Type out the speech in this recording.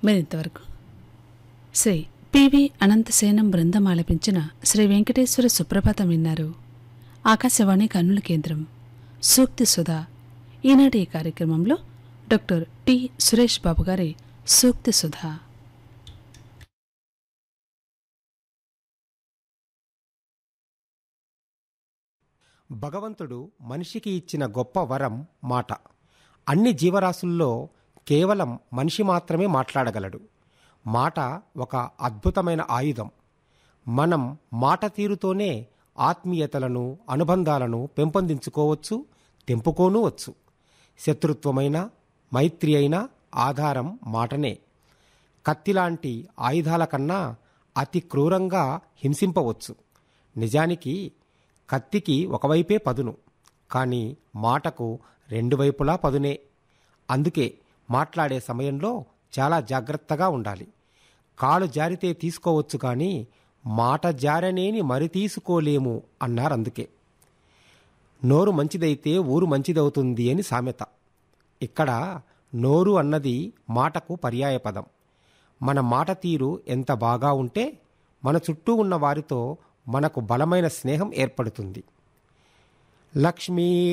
మరింతవరకు Shri PV అనంతసేనం బృందం ఆలపించిన శ్రీ వెంకటేశ్వర సుప్రభాతం విన్నారు ఆకాశవాణి కన్నుల కేంద్రం సూక్తి సుధా ఈనాటి ఈ కార్యక్రమంలో డాక్టర్ టి సురేష్ బాబు గారి సూక్తి సుధా భగవంతుడు మనిషికి ఇచ్చిన గొప్ప వరం మాట అన్ని జీవరాశుల్లో కేవలం మనిషి మాత్రమే మాట్లాడగలడు మాట ఒక అద్భుతమైన ఆయుధం మనం మాట తీరుతోనే ఆత్మీయతలను అనుబంధాలను పెంపొందించుకోవచ్చు తెంపుకోనూ వచ్చు శత్రుత్వమైన మైత్రి అయిన ఆధారం మాటనే కత్తిలాంటి ఆయుధాల కన్నా అతి క్రూరంగా హింసింపవచ్చు నిజానికి కత్తికి ఒకవైపే పదును కానీ మాటకు రెండు వైపులా పదునే అందుకే మాట్లాడే సమయంలో చాలా జాగ్రత్తగా ఉండాలి కాలు జారితే తీసుకోవచ్చు కానీ మాట జారనేని మరి తీసుకోలేము అన్నారు అందుకే నోరు మంచిదైతే ఊరు మంచిదవుతుంది అని సామెత ఇక్కడ నోరు అన్నది మాటకు పర్యాయపదం మన మాట తీరు ఎంత బాగా ఉంటే మన చుట్టూ ఉన్న వారితో మనకు బలమైన స్నేహం ఏర్పడుతుంది లక్ష్మీ